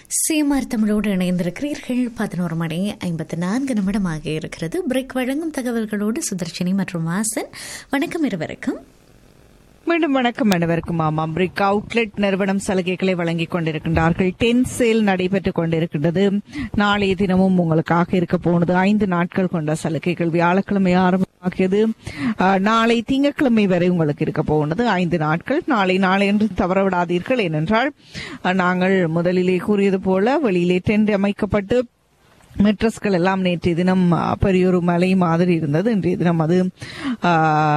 சேமார் தமிழோடு இணைந்திருக்கிறீர்கள் பதினோரு மணி ஐம்பத்தி நான்கு நிமிடமாக இருக்கிறது பிரேக் வழங்கும் தகவல்களோடு சுதர்ஷினி மற்றும் வாசன் வணக்கம் இருவருக்கும் மீண்டும் வணக்கம் அனைவருக்கும் ஆமாம் பிரிக் அவுட்லெட் நிறுவனம் சலுகைகளை வழங்கிக் கொண்டிருக்கின்றார்கள் டென் சேல் நடைபெற்றுக் கொண்டிருக்கின்றது நாளைய தினமும் உங்களுக்காக இருக்க போனது ஐந்து நாட்கள் கொண்ட சலுகைகள் வியாழக்கிழமை ஆரம்பமாகியது ஆஹ், நாளை திங்கட்கிழமை வரை உங்களுக்கு இருக்க போனது ஐந்து நாட்கள் நாளை நாளை என்று தவறவிடாதீர்கள் ஏனென்றால் ஆஹ், நாங்கள் முதலிலே கூறியது போல வெளியிலே டென்ட் அமைக்கப்பட்டு மெட்ரஸ்கள் எல்லாம் நேற்றைய தினம் ஆ, பெரியொரு மலை மாதிரி இருந்தது இன்றைய தினம் அது ஆ,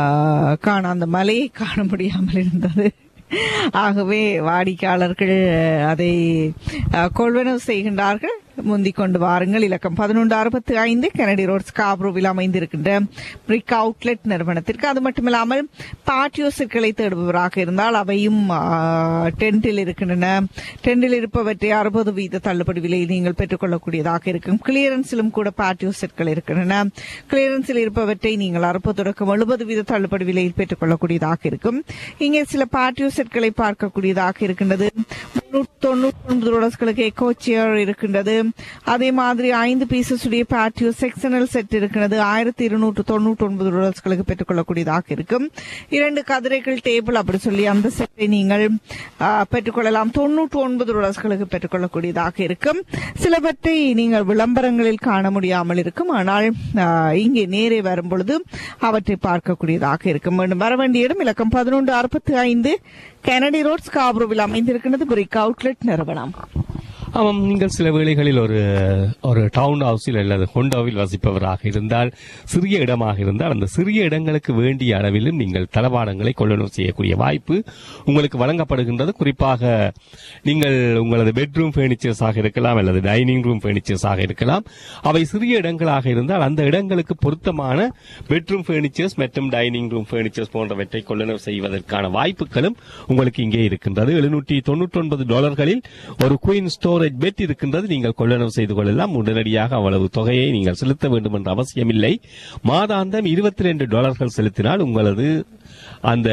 காண அந்த மலையை காண முடியாமல் இருந்தது ஆகவே வாடிக்கையாளர்கள் அதை ஆ, கொள்வனவு செய்கின்றார்கள் முந்திக் கொண்டு வாருங்கள் இலக்கம் பதினொன்று அறுபத்தி ஐந்து கெனடி ரோட் ஸ்காப்ரோவில் அமைந்திருக்கின்ற பிரிக் அவுட்லெட் நிறுவனத்திற்கு அது மட்டுமில்லாமல் பாட்டியோ சிற்களை தேடுபவராக இருந்தால் அவையும் ஆ, டென்ட்டில் இருக்கின்றன டென்ட்டில் இருப்பவற்றை அறுபது வீத தள்ளுபடி விலையில் நீங்கள் பெற்றுக்கொள்ளக்கூடியதாக இருக்கும் கிளியரன்ஸிலும் கூட பாட்டியோ செட்கள் இருக்கின்றன கிளியரன்ஸில் இருப்பவற்றை நீங்கள் அறுபது தொடக்கம் எழுபது வீத தள்ளுபடி விலையில் பெற்றுக்கொள்ளக்கூடியதாக இருக்கும் இங்கே சில பாட்டியோ செட்களை பார்க்கக்கூடியதாக இருக்கின்றது முன்னூற்றி தொண்ணூற்றி ஒன்பது டாலர்ஸ்களுக்கு எக்கோ சேர் இருக்கின்றது அதே மாதிரி ஐந்து பீசஸ் உடைய பேட்டியோ செக்ஷனல் செட் இருக்கிறது ஆயிரத்தி இருநூற்று தொண்ணூற்றி ஒன்பது டாலர்ஸ்களுக்கு பெற்றுக்கொள்ளக்கூடியதாக இருக்கும் இரண்டு கதிரைகள் டேபிள் அப்படி சொல்லி அந்த செட்டை நீங்கள் ஆ, பெற்றுக்கொள்ளலாம் தொண்ணூற்றி ஒன்பது டாலர்ஸ்களுக்கு பெற்றுக்கொள்ளக்கூடியதாக இருக்கும் சிலவற்றை நீங்கள் விளம்பரங்களில் காண முடியாமல் இருக்கும் ஆனால் ஆ, இங்கே நேரே வரும் பொழுது அவற்றை பார்க்கக்கூடியதாக இருக்கும் மீண்டும் வர வேண்டிய இடம் இலக்கம் பதினொன்று அறுபத்தி ஐந்து கெனடி ரோட் ஸ்காப்ரோவில் அமைந்திருக்கிறது பிரிக் அவுட்லெட் நிறுவனம் ஆமாம் நீங்கள் சில வேளைகளில் ஒரு ஒரு டவுன் ஹவுஸில் அல்லது ஹொண்டாவில் வசிப்பவராக இருந்தால் சிறிய இடமாக இருந்தால் அந்த சிறிய இடங்களுக்கு வேண்டிய அளவிலும் நீங்கள் தளவாடங்களை கொள்ளணும் செய்யக்கூடிய வாய்ப்பு உங்களுக்கு வழங்கப்படுகின்றது குறிப்பாக நீங்கள் உங்களது பெட்ரூம் ஃபர்னிச்சர்ஸாக இருக்கலாம் அல்லது டைனிங் ரூம் ஃபர்னிச்சர்ஸாக இருக்கலாம் அவை சிறிய இடங்களாக இருந்தால் அந்த இடங்களுக்கு பொருத்தமான பெட்ரூம் ஃபர்னிச்சர்ஸ் மற்றும் டைனிங் ரூம் ஃபர்னிச்சர்ஸ் போன்றவற்றை கொள்ளணும் செய்வதற்கான வாய்ப்புகளும் உங்களுக்கு இங்கே இருக்கின்றது எழுநூற்றி தொண்ணூற்றி ஒன்பது டாலர்களில் ஒரு குயின் ஸ்டோரேஜ் பெட் இருக்கின்றது நீங்கள் கொள்ளளவு செய்து கொள்ளலாம் உடனடியாக அவ்வளவு தொகையை நீங்கள் செலுத்த வேண்டும் என்ற அவசியமில்லை மாதாந்தம் இருபத்தி ரெண்டு டாலர்கள் செலுத்தினால் உங்களது அந்த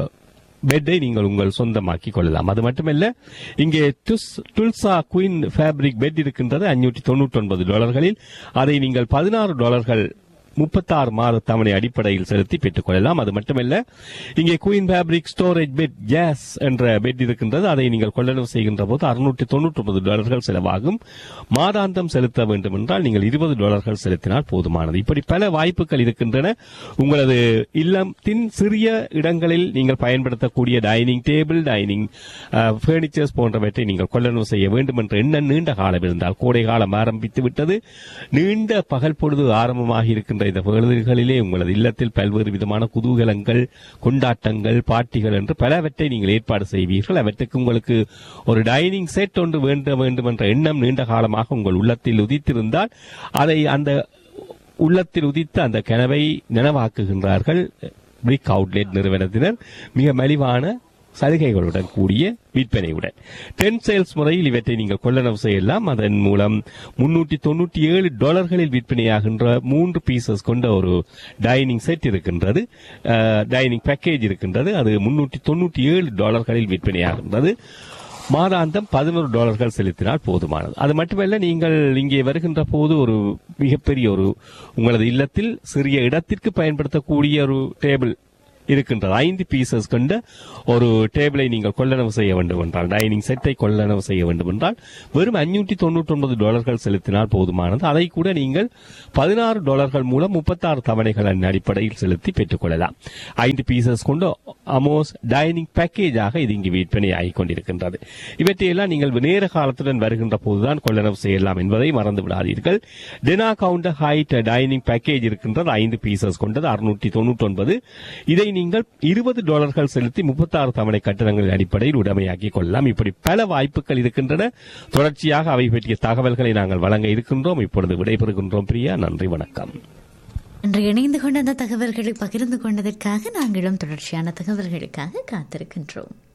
பெட்டை நீங்கள் உங்கள் சொந்தமாக்கி கொள்ளலாம் அது மட்டுமல்ல இங்கே துஸ் துல்சா குயின் ஃபேப்ரிக் பெட் இருக்கின்றது அஞ்சூற்றி தொண்ணூற்றி ஒன்பது டாலர்களில் அதை நீங்கள் பதினாறு டாலர்கள் முப்பத்தாறு மாத தவணை அடிப்படையில் செலுத்தி பெற்றுக் கொள்ளலாம் அது மட்டுமல்ல இங்கே queen fabric storage bed case என்ற பெட் இருக்கின்றது அதை நீங்கள் கொள்ளளவு செய்கின்ற போது அறுநூற்றி தொண்ணூற்றி ஒன்பது டாலர்கள் செலவாகும் மாதாந்தம் செலுத்த வேண்டும் என்றால் நீங்கள் இருபது டாலர்கள் செலுத்தினால் போதுமானது இப்படி பல வாய்ப்புகள் இருக்கின்றன உங்களது இல்லத்தின் சிறிய இடங்களில் நீங்கள் பயன்படுத்தக்கூடிய டைனிங் டேபிள் டைனிங் ஃபர்னிச்சர்ஸ் போன்றவற்றை நீங்கள் கொள்ளளவு செய்ய வேண்டும் என்ற எண்ணம் நீண்ட காலம் இருந்தால் கோடை காலம் ஆரம்பித்து விட்டது நீண்ட பகல் பொழுது ஆரம்பமாக இருக்கின்ற இந்த பகுதிகளிலே உங்களது இல்லத்தில் பல்வேறு விதமான குதூகலங்கள் கொண்டாட்டங்கள் பார்ட்டிகள் என்று பலவற்றை நீங்கள் ஏற்பாடு செய்வீர்கள் அவற்றுக்கு உங்களுக்கு ஒரு டைனிங் செட் ஒன்று வேண்ட வேண்டும் என்ற எண்ணம் நீண்ட காலமாக உங்கள் உள்ளத்தில் உதித்திருந்தால் அதை அந்த உள்ளத்தில் உதித்த அந்த கனவை நனவாக்குகின்றார்கள் பிரிக் அவுட்லெட் நிறுவனத்தினர் மிக மலிவான சலுகைகளுடன் கூடிய விற்பனையுடன் டென் சேல்ஸ் முறையில் இவற்றை நீங்கள் கொள்ளளவு செய்யலாம் அதன் மூலம் முன்னூற்றி தொண்ணூற்றி ஏழு டாலர்களில் விற்பனையாகின்ற மூன்று பீசஸ் கொண்ட ஒரு டைனிங் செட் இருக்கின்றது டைனிங் பேக்கேஜ் இருக்கின்றது அது முன்னூற்றி தொண்ணூற்றி ஏழு டாலர்களில் விற்பனையாகின்றது மாதாந்தம் பதினோரு டாலர்கள் செலுத்தினால் போதுமானது அது மட்டுமல்ல நீங்கள் இங்கே வருகின்ற போது ஒரு மிகப்பெரிய ஒரு உங்களது இல்லத்தில் சிறிய இடத்திற்கு பயன்படுத்தக்கூடிய ஒரு டேபிள் இருக்கின்றது ஐந்து பீசஸ் கொண்ட ஒரு டேபிளை நீங்கள் கொள்ளளவு செய்ய வேண்டும் என்றால் டைனிங் செட்டை கொள்ளளவு செய்ய வேண்டும் என்றால் வெறும் அஞ்சூற்றி தொண்ணூற்றி ஒன்பது டாலர்கள் செலுத்தினால் போதுமானது அதை கூட நீங்கள் பதினாறு டாலர்கள் மூலம் முப்பத்தாறு தவணைகளின் அடிப்படையில் செலுத்தி பெற்றுக்கொள்ளலாம் ஐந்து பீசஸ் கொண்ட அமோஸ் டைனிங் பேக்கேஜாக இது இங்கு விற்பனை ஆகிக் கொண்டிருக்கின்றது இவற்றையெல்லாம் நீங்கள் நேர காலத்துடன் வருகின்ற போதுதான் கொள்ளளவு செய்யலாம் என்பதை மறந்து விடாதீர்கள் Dena counter height dining package இருக்கின்றது ஐந்து பீசஸ் கொண்டது அறுநூற்றி தொண்ணூற்றி ஒன்பது இதை நீங்கள் இருபது டாலர்கள் செலுத்தி முப்பத்தாறு தவணை கட்டணங்களின் அடிப்படையில் உடமையாக்கிக் கொள்ளலாம் இப்படி பல வாய்ப்புகள் இருக்கின்றன தொடர்ச்சியாக அவை பற்றிய தகவல்களை நாங்கள் வழங்க இருக்கின்றோம் இப்பொழுது விடைபெறுகின்றோம் பிரியா நன்றி வணக்கம் இன்று இணைந்து கொண்ட அந்த தகவல்களை பகிர்ந்து கொண்டதற்காக நாங்களும் தொடர்ச்சியான தகவல்களுக்காக காத்திருக்கின்றோம்